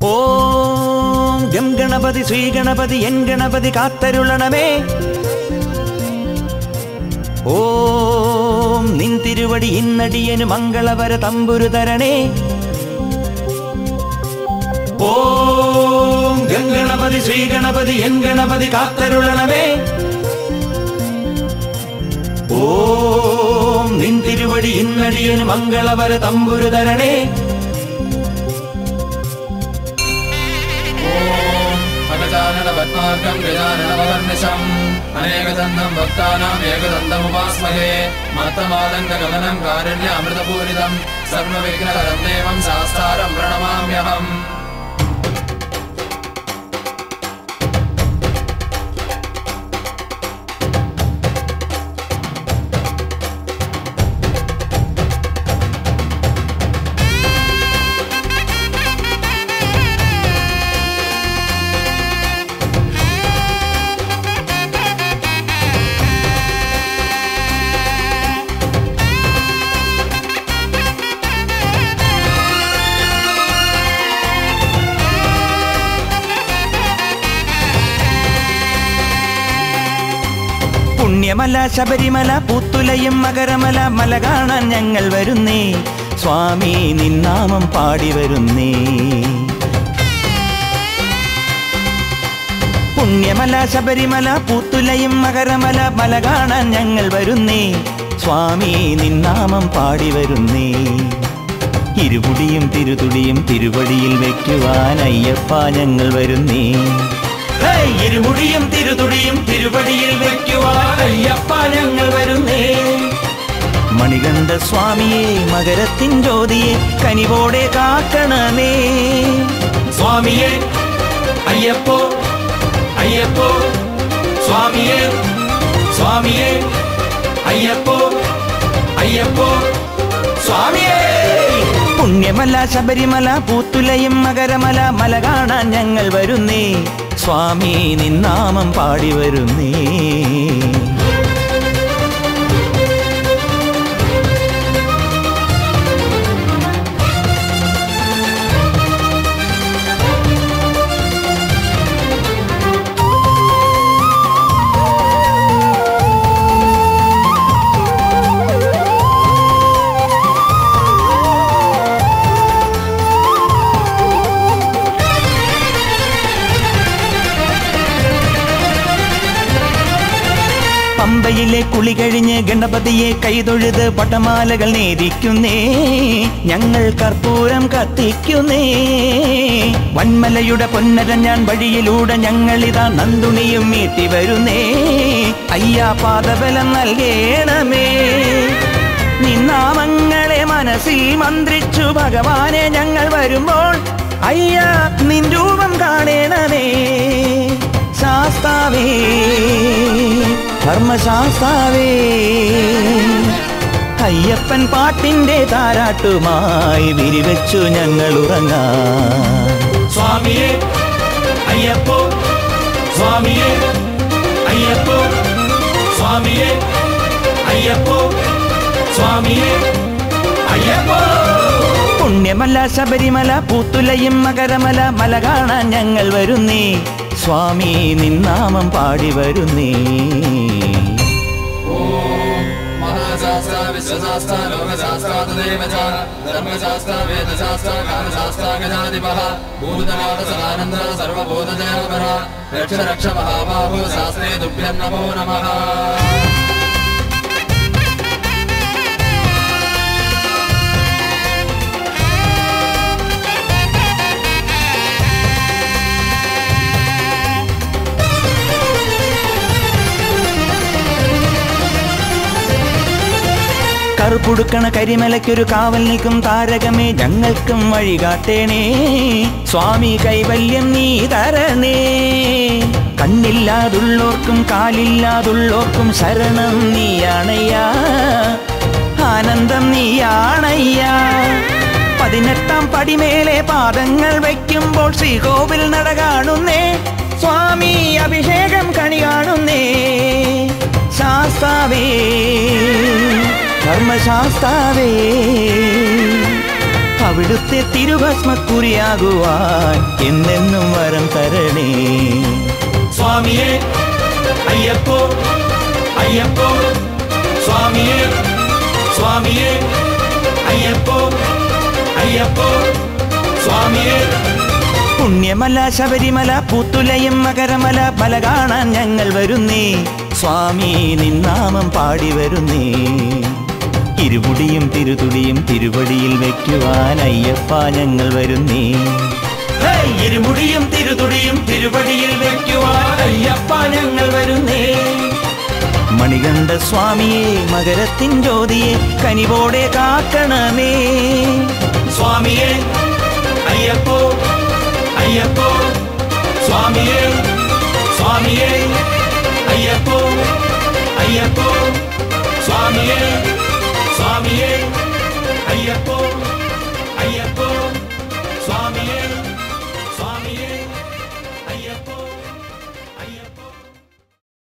ഓം ഗം ഗണപതി ശ്രീ ഗണപതി എൻ ഗണപതി കാത്തരുളണമേ ഓം നിൻ തിരുവടി ഇന്നടിയന് മംഗളവര തമ്പുരു തരണേ ഓം ഗം ഗണപതി ശ്രീ ഗണപതി എൻ ഗണപതി കാത്തരുളണമേ ഓം നിൻ തിരുവടി ഇന്നടിയന് മംഗളവര തമ്പുരു തരണേ अगजानन पद्मार्गं गजाननमहर्निशम् अनेकदन्तं भक्तानाम् एकदन्तमुपास्महे मत्तमादङ्गगमनं कारुण्यामृतपूरितं सर्वविघ्नकरं देवं शास्तारं प्रणमाम्यहम् പുണ്യമല ശബരിമല പുത്തുലയും മകരമല മല കാണാൻ ഞങ്ങൾ വരുന്നേ സ്വാമി നിന്നാമം പാടി വരുന്നേ പുണ്യമല ശബരിമല പുത്തുലയും മകരമല മല കാണാൻ ഞങ്ങൾ വരുന്നേ സ്വാമി നിന്നാമം പാടി വരുന്നേ ഇരുമുടിയും തിരുതുടിയും തിരുവടിയിൽ വെക്കുവാൻ അയ്യപ്പ ഞങ്ങൾ വരുന്നേ ഹേയ്, ഇരുമുടിയും തിരുതുടിയും തിരുവടിയിൽ വെക്കുവാൻ അയ്യപ്പ ഞങ്ങൾ വരുന്നേ മണികണ്ഠ സ്വാമിയെ മകരത്തിൻ ജ്യോതിയെ കനിവോടെ കാക്കണമേ സ്വാമിയെ അയ്യപ്പോ അയ്യപ്പോ സ്വാമിയെ സ്വാമിയെ അയ്യപ്പോ അയ്യപ്പോ സ്വാമിയേ പുണ്യമല ശബരിമല പൂത്തുലയും മകരമല മല കാണാൻ ഞങ്ങൾ വരുന്നേ സ്വാമി നിന്നാമം പാടി വരുന്നേ പമ്പയിലെ കുളി കഴിഞ്ഞ് ഗണപതിയെ കൈതൊഴുത് പട്ടമാലകൾ നേദിക്കുന്നേ ഞങ്ങൾ കർപ്പൂരം കത്തിക്കുന്നേ വന്മലയുടെ പൊന്നര ഞാൻ വഴിയിലൂടെ ഞങ്ങളിതാ നന്ദുണിയും മീട്ടി വരുന്നേ അയ്യാ പാദബലം നൽകേണമേ നിന്നാമങ്ങളെ മനസ്സിൽ മന്ത്രിച്ചു ഭഗവാനെ ഞങ്ങൾ വരുമ്പോൾ അയ്യാ നിൻ രൂപം കാണേണമേ ശാസ്താവേ ധർമ്മശാസ്താവേ അയ്യപ്പൻ പാട്ടിന്റെ താരാട്ടുമായി വിരിവെച്ചു ഞങ്ങൾ ഉറങ്ങാം സ്വാമിയെ അയ്യപ്പോ സ്വാമിയെ അയ്യപ്പോ സ്വാമിയെ അയ്യപ്പോ സ്വാമിയെ അയ്യപ്പോ പുണ്യമല ശബരിമല പൂത്തുലയും മകരമല മല കാണാൻ ഞങ്ങൾ വരുന്നേ സ്വാമി നിന്നാമം പാടി വരുന്നേ महाशास्त्र विश्वशास्त्र लोकशास्त्र तदेव च धर्मशास्त्र वेदशास्त्र कालशास्त्र गजाधिपः भूतनाथ सदानन्द सर्वभूतजयपर रक्ष रक्ष महाबाहो शास्त्रे तुभ्यं नमो नमः കറുപ്പുടുക്കണ കരിമലയ്ക്കൊരു കാവൽ നിൽക്കും താരകമേ ഞങ്ങൾക്കും വഴി കാട്ടേണേ സ്വാമി കൈവല്യം നീ തരണേ കണ്ണില്ലാതുള്ളോർക്കും കാലില്ലാതുള്ളോർക്കും ശരണം നീയാണയ്യാ ആനന്ദം നീയാണയ്യാ പതിനെട്ടാം പടിമേലെ പാദങ്ങൾ വയ്ക്കുമ്പോൾ ശ്രീകോവിൽ നട കാണുന്നേ സ്വാമി അഭിഷേകം കണി കാണുന്നേ ശാസ്താവേ ധർമ്മശാസ്താവേ അവിടുത്തെ തിരുഭസ്മക്കുരിയാകുവാൻ എന്നെന്നും വരം തരണേ സ്വാമിയെ അയ്യപ്പോ അയ്യപ്പോ സ്വാമിയെ സ്വാമിയെ അയ്യപ്പോ അയ്യപ്പോ സ്വാമിയെ പുണ്യമല ശബരിമല പുത്തുലയും മകരമല മല കാണാൻ ഞങ്ങൾ വരുന്നേ സ്വാമി നിന്നാമം പാടി വരുന്നേ ഇരുമുടിയും തിരുതുടിയും തിരുവടിയിൽ വെക്കുവാൻ അയ്യപ്പ ഞങ്ങൾ വരുന്നേ ഹേയ്! ഇരുമുടിയും തിരുതുടിയും തിരുവടിയിൽ വെക്കുവാൻ അയ്യപ്പ ഞങ്ങൾ വരുന്നേ മണികണ്ഠ സ്വാമിയെ മകരത്തിൻ ജ്യോതിയെ കനിവോടെ കാക്കണമേ സ്വാമിയെ അയ്യപ്പോ അയ്യപ്പോ സ്വാമിയെ സ്വാമിയെ അയ്യപ്പോ അയ്യപ്പോ സ്വാമിയെ സ്വാമിയെ അയ്യപ്പോ